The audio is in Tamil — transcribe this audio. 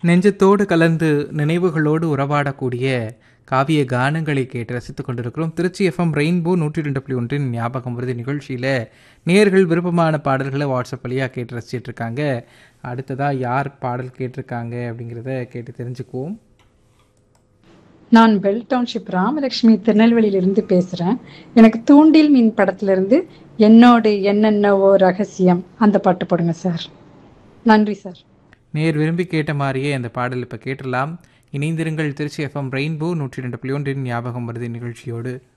நெஞ்சத்தோடு கலந்து நினைவுகளோடு உறவாடக்கூடிய காவிய கானங்களை கேட்டு ரசித்துக் கொண்டிருக்கிறோம் திருச்சி எஃப்எம் ரெயின்போ நூற்றி ரெண்டு புள்ளி ஒன்றின் ஞாபகம் விருது நிகழ்ச்சியில் நேர்கள் விருப்பமான பாடல்களை வாட்ஸ்அப் வழியாக கேட்டு ரசிச்சிட்டு இருக்காங்க அடுத்ததாக யார் பாடல் கேட்டிருக்காங்க அப்படிங்கிறத கேட்டு தெரிஞ்சுக்குவோம் நான் பெல் டவுன்ஷிப் ராமலட்சுமி திருநெல்வேலியிலிருந்து பேசுகிறேன் எனக்கு தூண்டில் மீன் படத்திலிருந்து என்னோடு என்னென்னவோ ரகசியம் அந்த பாட்டு போடுங்க சார் நன்றி சார் நேர் விரும்பி கேட்ட மாதிரியே அந்த பாடல் இப்போ கேட்டுடலாம் இணைந்திருங்கள் திருச்சி எஃப்எம் ரெயின்போ நூற்றி ரெண்டு புள்ளி ஒன்றின் ஞாபகம் வருது நிகழ்ச்சியோடு